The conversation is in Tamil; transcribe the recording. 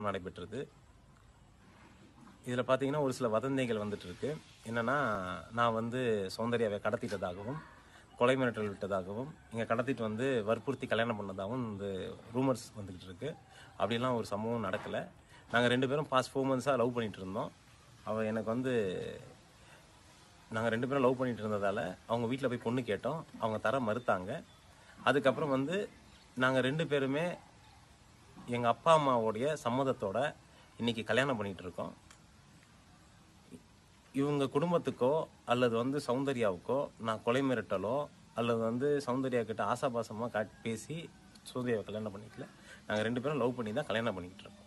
நடைபெற்றது இதில் பார்த்தீங்கன்னா ஒரு சில வதந்திகள் வந்துட்டு இருக்கு என்னன்னா நான் வந்து சௌந்தர்யாவை கடத்திட்டதாகவும் கொலை மிரட்டல் விட்டதாகவும் இங்கே கடத்திட்டு வந்து வற்புறுத்தி கல்யாணம் பண்ணதாகவும் இந்த ரூமர்ஸ் வந்துக்கிட்டு இருக்கு அப்படிலாம் ஒரு சம்பவம் நடக்கலை நாங்கள் ரெண்டு பேரும் பாஸ்ட் ஃபோர் மந்த்ஸாக லவ் பண்ணிட்டு இருந்தோம் அவள் எனக்கு வந்து நாங்கள் ரெண்டு பேரும் லவ் பண்ணிட்டு இருந்ததால அவங்க வீட்டில் போய் பொண்ணு கேட்டோம் அவங்க தர மறுத்தாங்க அதுக்கப்புறம் வந்து நாங்கள் ரெண்டு பேருமே எங்கள் அப்பா அம்மாவுடைய சம்மதத்தோட இன்னைக்கு கல்யாணம் பண்ணிட்டு இருக்கோம் இவங்க குடும்பத்துக்கோ அல்லது வந்து சௌந்தர்யாவுக்கோ நான் கொலை மிரட்டலோ அல்லது வந்து சௌந்தர்யா கிட்ட ஆசாபாசமாக காட்டி பேசி சௌந்தர்யாவை கல்யாணம் பண்ணிக்கல நாங்கள் ரெண்டு பேரும் லவ் பண்ணி தான் கல்யாணம் பண்ணிக்கிட்டு இருக்கோம்